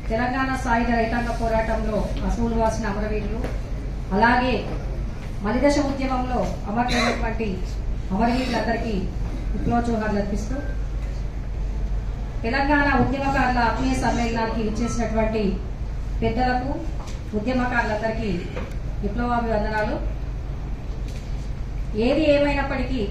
తెలంగాణ సాయుధ రైతాంగ పోరాటంలో అసూలు వాసిన అమరవీరులు అలాగే మలిదశ ఉద్యమంలో అమరులైనటువంటి అమరవీరులందరికీ విప్లవ జోహార్లు అర్పిస్తూ తెలంగాణ ఉద్యమకారుల ఆత్మీయ సమ్మేళనానికి ఇచ్చేసినటువంటి పెద్దలకు ఉద్యమకారులందరికీ విప్లవాభివందనాలు ఏది ఏమైనప్పటికీ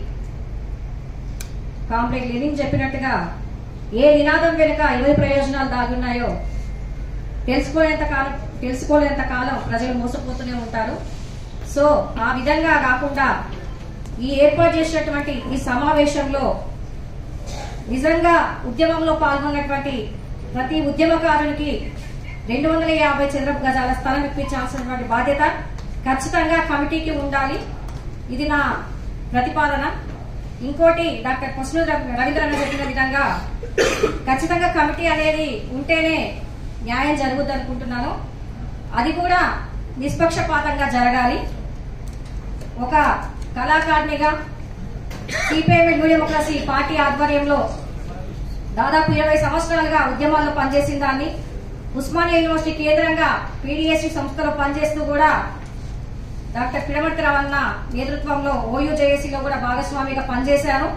కామ్రేడ్ లెనిన్ చెప్పినట్టుగా ఏ నినాదం వెనుక ఎవరి ప్రయోజనాలు దాగున్నాయో తెలుసుకోలేంత కాలం తెలుసుకోలేంత కాలం ప్రజలు మోసపోతూనే ఉంటారు సో ఆ విధంగా కాకుండా ఈ ఏర్పాటు చేసినటువంటి ఈ సమావేశంలో నిజంగా ఉద్యమంలో పాల్గొన్నటువంటి ప్రతి ఉద్యమకారునికి రెండు వందల యాభై చదరపు గజాల స్థలం ఇప్పించాల్సినటువంటి బాధ్యత ఖచ్చితంగా కమిటీకి ఉండాలి ఇది నా ప్రతిపాదన ఇంకోటి డాక్టర్ కృష్ణ రవీంద్రన్న చెప్పిన విధంగా ఖచ్చితంగా కమిటీ అనేది ఉంటేనే న్యాయం జరుగుద్ది అనుకుంటున్నాను అది కూడా నిష్పక్షపాతంగా జరగాలి ఒక కళాకారునిగా సిపిఐఎం న్యూ డెమోక్రసీ పార్టీ ఆధ్వర్యంలో దాదాపు ఇరవై సంవత్సరాలుగా ఉద్యమాల్లో పనిచేసిన దాన్ని ఉస్మానియా యూనివర్సిటీ కేంద్రంగా పీడిఎస్సీ సంస్థలో పనిచేస్తూ కూడా డాక్టర్ పిడమర్తి రావన్న నేతృత్వంలో ఓయూ జేఏసీలో కూడా భాగస్వామిగా పనిచేశాను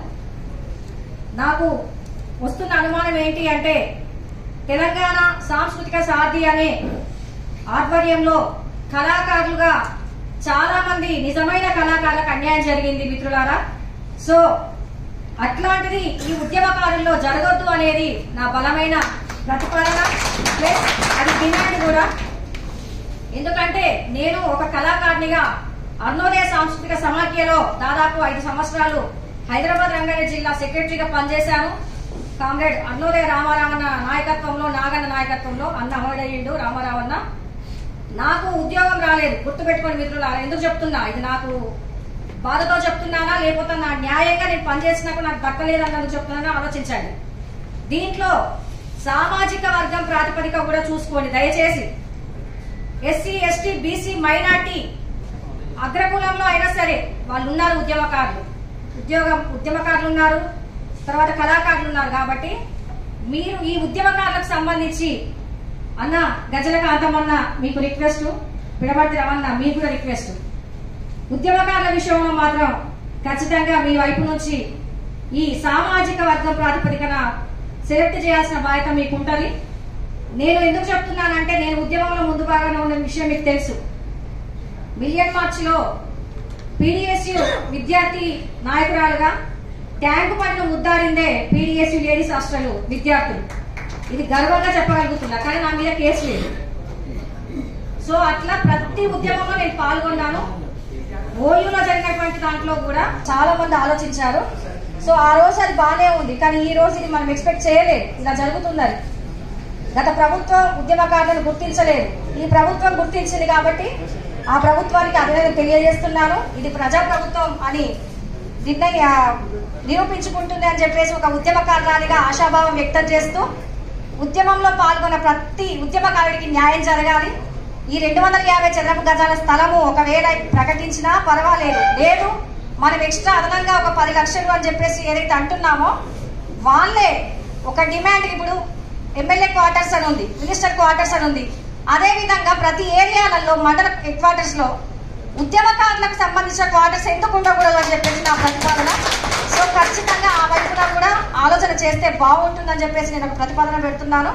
నాకు వస్తున్న అనుమానం ఏంటి అంటే తెలంగాణ సాంస్కృతిక సారథి అనే ఆధ్వర్యంలో కళాకారులుగా చాలా మంది నిజమైన కళాకారులకు అన్యాయం జరిగింది మిత్రులారా సో అట్లాంటిది ఈ ఉద్యమకారుల్లో జరగొద్దు అనేది నా బలమైన ప్రతిపాదన ప్లస్ అది డిమాండ్ కూడా ఎందుకంటే నేను ఒక కళాకారునిగా అరుణోదయ సాంస్కృతిక సమాఖ్యలో దాదాపు ఐదు సంవత్సరాలు హైదరాబాద్ రంగారెడ్డి జిల్లా సెక్రటరీగా పనిచేశాను కామ్రేడ్ అరుణోదయ రామారావన్న నాయకత్వంలో నాగన్న నాయకత్వంలో అన్న అమరుడయ్యిండు రామారావన్న నాకు ఉద్యోగం రాలేదు గుర్తుపెట్టుకోండి మిత్రులారా ఎందుకు చెప్తున్నా ఇది నాకు బాధతో చెప్తున్నానా లేకపోతే నా న్యాయంగా నేను పనిచేసినాక నాకు దక్కలేదన్నందుకు చెప్తున్నానా ఆలోచించండి దీంట్లో సామాజిక వర్గం ప్రాతిపదిక కూడా చూసుకోండి దయచేసి ఎస్సీ ఎస్టీ బీసీ మైనార్టీ అగ్రకులంలో అయినా సరే వాళ్ళు ఉన్నారు ఉద్యమకారులు ఉద్యోగం ఉద్యమకారులు ఉన్నారు తర్వాత కళాకారులు ఉన్నారు కాబట్టి మీరు ఈ ఉద్యమకారులకు సంబంధించి అన్న గజల కాంతమన్న మీకు రిక్వెస్ట్ పిడబడి రవన్న మీకు కూడా రిక్వెస్ట్ ఉద్యమకారుల విషయంలో మాత్రం ఖచ్చితంగా మీ వైపు నుంచి ఈ సామాజిక వర్గం ప్రాతిపదికన సెలెక్ట్ చేయాల్సిన బాధ్యత మీకు ఉంటుంది నేను ఎందుకు చెప్తున్నానంటే నేను ఉద్యమంలో ముందు భాగంలో ఉన్న విషయం మీకు తెలుసు మిలియన్ మార్చ్ లో పీడిఎస్యు విద్యార్థి నాయకురాలుగా ట్యాంకు పట్ల ముద్దారిందే పీడిఎస్యు లేడీస్ హాస్టల్ విద్యార్థులు ఇది గర్వంగా చెప్పగలుగుతున్నా కానీ నా మీద కేసు లేదు సో అట్లా ప్రతి ఉద్యమంలో నేను పాల్గొన్నాను ఓయూలో జరిగినటువంటి దాంట్లో కూడా చాలా మంది ఆలోచించారు సో ఆ రోజు అది బాగానే ఉంది కానీ ఈ రోజు ఇది మనం ఎక్స్పెక్ట్ చేయలేదు ఇలా జరుగుతుందని గత ప్రభుత్వం ఉద్యమకారులను గుర్తించలేదు ఈ ప్రభుత్వం గుర్తించింది కాబట్టి ఆ ప్రభుత్వానికి అభినందన తెలియజేస్తున్నాను ఇది ప్రజా ప్రభుత్వం అని నిర్ణయ నిరూపించుకుంటుంది అని చెప్పేసి ఒక ఉద్యమకారురాలిగా ఆశాభావం వ్యక్తం చేస్తూ ఉద్యమంలో పాల్గొన్న ప్రతి ఉద్యమకారుడికి న్యాయం జరగాలి ఈ రెండు వందల యాభై చదరపు గజాల స్థలము ఒకవేళ ప్రకటించినా పర్వాలేదు లేదు మనం ఎక్స్ట్రా అదనంగా ఒక పది లక్షలు అని చెప్పేసి ఏదైతే అంటున్నామో వాళ్ళే ఒక డిమాండ్ ఇప్పుడు ఎమ్మెల్యే క్వార్టర్స్ అని ఉంది మినిస్టర్ క్వార్టర్స్ అని ఉంది అదే విధంగా ప్రతి ఏరియాలలో మండల హెడ్ క్వార్టర్స్ లో ఉద్యమకారులకు సంబంధించిన క్వార్టర్స్ ఎందుకు ఉండకూడదు అని చెప్పేసి నా ప్రతిపాదన సో ఖచ్చితంగా ఆ వైపున కూడా ఆలోచన చేస్తే బాగుంటుందని చెప్పేసి నేను ఒక ప్రతిపాదన పెడుతున్నాను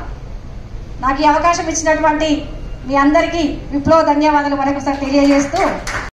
నాకు ఈ అవకాశం ఇచ్చినటువంటి మీ అందరికీ విప్లవ ధన్యవాదాలు మరొకసారి తెలియజేస్తూ